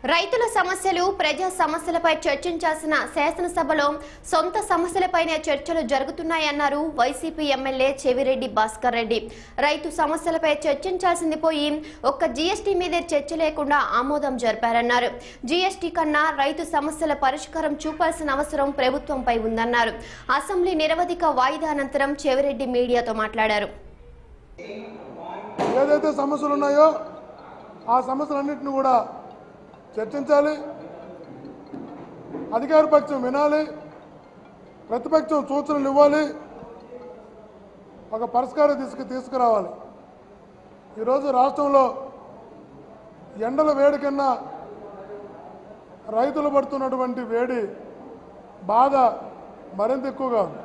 రైతుల సమస్యలు ప్రజా సమస్యలపై చర్చించాల్సిన శాసనసభలో సొంత సమస్యలపైనే చర్చలు జరుగుతున్నాయన్నారు వైసీపీ ఎమ్మెల్యే చెవిరెడ్డి భాస్కర్ రెడ్డి రైతు సమస్యలపై చర్చించాల్సింది పోయి ఒక్క జీఎస్టీ మీదే చర్చ లేకుండా ఆమోదం జరిపారన్నారు జీఎస్టీ కన్నా రైతు సమస్యల పరిష్కారం చూపాల్సిన అవసరం ప్రభుత్వంపై ఉందన్నారు అసెంబ్లీ నిరవధిక వాయిదా అనంతరం చెవిరెడ్డి మీడియాతో మాట్లాడారు ఏదైతే సమస్యలు ఉన్నాయో ఆ సమస్యలన్నింటినీ కూడా చర్చించాలి అధికార పక్షం వినాలి ప్రతిపక్షం సూచనలు ఇవ్వాలి ఒక పరిష్కారం తీసుకు తీసుకురావాలి ఈరోజు రాష్ట్రంలో ఎండల వేడి కన్నా రైతులు పడుతున్నటువంటి వేడి బాధ మరింత ఎక్కువగా ఉంది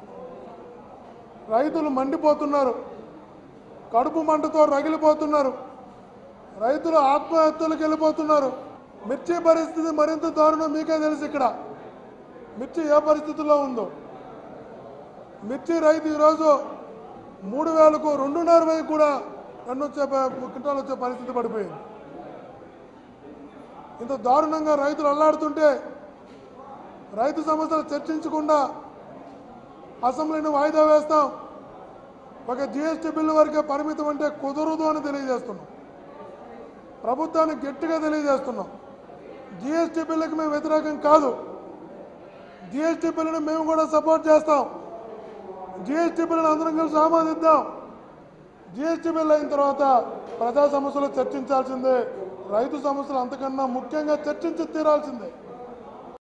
రైతులు మండిపోతున్నారు కడుపు మంటతో రగిలిపోతున్నారు రైతులు ఆత్మహత్యలకు వెళ్ళిపోతున్నారు మిర్చి పరిస్థితి మరింత దారుణం మీకే తెలుసు ఇక్కడ మిర్చి ఏ పరిస్థితుల్లో ఉందో మిర్చి రైతు ఈరోజు మూడు వేలకు రెండున్నర వేలకు కూడా టన్ను వచ్చే ప- క్వింటాల్ వచ్చే పరిస్థితి పడిపోయింది ఇంత దారుణంగా రైతులు అల్లాడుతుంటే రైతు సమస్యలు చర్చించకుండా అసెంబ్లీని వాయిదా వేస్తాం ఒక జిఎస్టీ బిల్లు వరకే పరిమితం అంటే కుదరదు అని తెలియజేస్తున్నాం ప్రభుత్వానికి గట్టిగా తెలియజేస్తున్నాం జిఎస్టీ బిల్లుకి మేము వ్యతిరేకం కాదు జిఎస్టీ బిల్లుని మేము కూడా సపోర్ట్ చేస్తాం జిఎస్టీ బిల్లుని అందరం కలిసి ఆమోదిద్దాం జిఎస్టీ బిల్లు అయిన తర్వాత ప్రజా సమస్యలు చర్చించాల్సిందే రైతు సమస్యలు అంతకన్నా ముఖ్యంగా చర్చించి తీరాల్సిందే